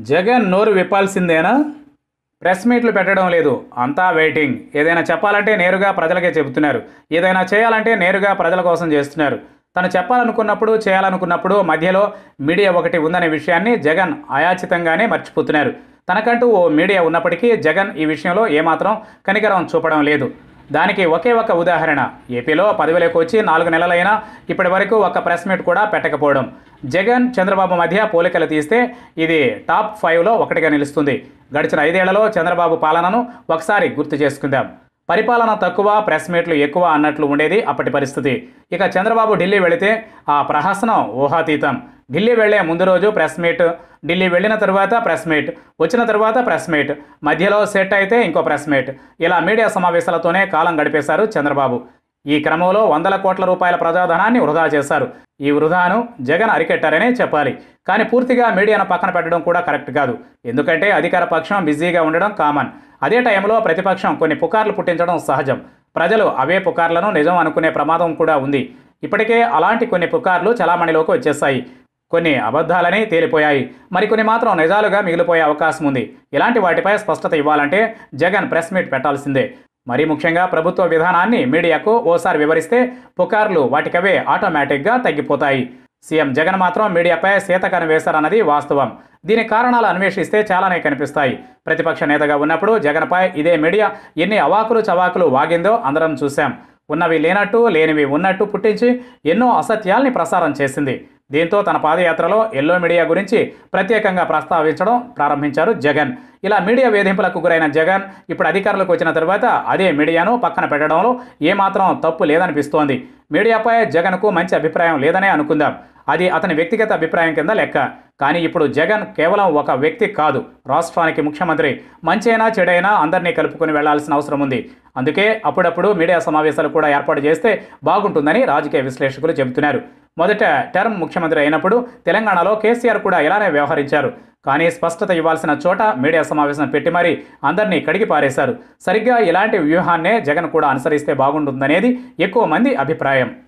జగన్ నోరు విప్పాల్సిందేనా ప్రెస్ మీట్లు పెట్టడం లేదు అంతా వెయిటింగ్ ఏదైనా చెప్పాలంటే నేరుగా ప్రజలకే చెబుతున్నారు ఏదైనా చేయాలంటే నేరుగా ప్రజల కోసం చేస్తున్నారు తను చెప్పాలనుకున్నప్పుడు చేయాలనుకున్నప్పుడు మధ్యలో మీడియా ఒకటి ఉందనే విషయాన్ని జగన్ అయాచితంగానే మర్చిపోతున్నారు తనకంటూ ఓ మీడియా ఉన్నప్పటికీ జగన్ ఈ విషయంలో ఏమాత్రం కనికరం చూపడం లేదు దానికి ఒకే ఒక ఉదాహరణ ఏపీలో పదవిలోకి వచ్చి నాలుగు నెలలైనా ఇప్పటి వరకు ఒక్క ప్రెస్ మీట్ కూడా పెట్టకపోవడం జగన్ చంద్రబాబు మధ్య పోలికలు తీస్తే ఇది టాప్ ఫైవ్లో ఒకటిగా నిలుస్తుంది గడిచిన ఐదేళ్లలో చంద్రబాబు పాలనను ఒకసారి గుర్తు చేసుకుందాం పరిపాలన తక్కువ ప్రెస్ మీట్లు ఎక్కువ అన్నట్లు ఉండేది అప్పటి పరిస్థితి ఇక చంద్రబాబు ఢిల్లీ వెళితే ఆ ప్రహసనం ఊహాతీతం ఢిల్లీ వెళ్లే ముందు రోజు ప్రెస్ మీట్ ఢిల్లీ వెళ్ళిన తరువాత ప్రెస్ మీట్ వచ్చిన తరువాత ప్రెస్ మీట్ మధ్యలో సెట్ అయితే ఇంకో ప్రెస్ మీట్ ఇలా మీడియా సమావేశాలతోనే కాలం గడిపేశారు చంద్రబాబు ఈ క్రమంలో వందల కోట్ల రూపాయల ప్రజాధనాన్ని వృధా చేశారు ఈ వృధాను జగన్ అరికెట్టారనే చెప్పాలి కానీ పూర్తిగా మీడియాను పక్కన పెట్టడం కూడా కరెక్ట్ కాదు ఎందుకంటే అధికార పక్షం బిజీగా ఉండడం కామన్ అదే టైంలో ప్రతిపక్షం కొన్ని పుకార్లు పుట్టించడం సహజం ప్రజలు అవే పుకార్లను నిజం అనుకునే ప్రమాదం కూడా ఉంది ఇప్పటికే అలాంటి కొన్ని పుకార్లు చలామణిలోకి వచ్చేస్తాయి కొన్ని అబద్ధాలని తేలిపోయాయి మరికొన్ని మాత్రం నిజాలుగా మిగిలిపోయే అవకాశం ఉంది ఇలాంటి వాటిపై స్పష్టత ఇవ్వాలంటే జగన్ ప్రెస్ మీట్ పెట్టాల్సిందే మరీ ముఖ్యంగా ప్రభుత్వ విధానాన్ని మీడియాకు ఓసారి వివరిస్తే పుకార్లు వాటికవే ఆటోమేటిక్గా తగ్గిపోతాయి సీఎం జగన్ మాత్రం మీడియాపై శీతకను వేశారన్నది వాస్తవం దీని కారణాలు అన్వేషిస్తే చాలానే కనిపిస్తాయి ప్రతిపక్ష నేతగా ఉన్నప్పుడు జగన్పై ఇదే మీడియా ఎన్ని అవాకులు చవాకులు వాగిందో అందరం చూశాం ఉన్నవి లేనట్టు లేనివి ఉన్నట్టు పుట్టించి ఎన్నో అసత్యాల్ని ప్రసారం చేసింది దీంతో తన పాదయాత్రలో ఎల్లో మీడియా గురించి ప్రత్యేకంగా ప్రస్తావించడం ప్రారంభించారు జగన్ ఇలా మీడియా వేధింపులకు గురైన జగన్ ఇప్పుడు అధికారులకు వచ్చిన తర్వాత అదే మీడియాను పక్కన పెట్టడంలో ఏమాత్రం తప్పు లేదనిపిస్తోంది మీడియాపై జగన్కు మంచి అభిప్రాయం లేదనే అనుకుందాం అది అతని వ్యక్తిగత అభిప్రాయం కింద లెక్క కానీ ఇప్పుడు జగన్ కేవలం ఒక వ్యక్తి కాదు రాష్ట్రానికి ముఖ్యమంత్రి మంచైనా చెడైనా అందరినీ కలుపుకొని వెళ్లాల్సిన అవసరం ఉంది అందుకే అప్పుడప్పుడు మీడియా సమావేశాలు కూడా ఏర్పాటు చేస్తే బాగుంటుందని రాజకీయ విశ్లేషకులు చెబుతున్నారు మొదట టర్మ్ ముఖ్యమంత్రి అయినప్పుడు తెలంగాణలో కేసీఆర్ కూడా ఇలానే వ్యవహరించారు కానీ స్పష్టత ఇవ్వాల్సిన చోట మీడియా సమావేశం పెట్టి మరీ అందరినీ కడిగి పారేశారు సరిగ్గా ఇలాంటి వ్యూహాన్నే జగన్ కూడా అనుసరిస్తే బాగుంటుందనేది ఎక్కువ మంది అభిప్రాయం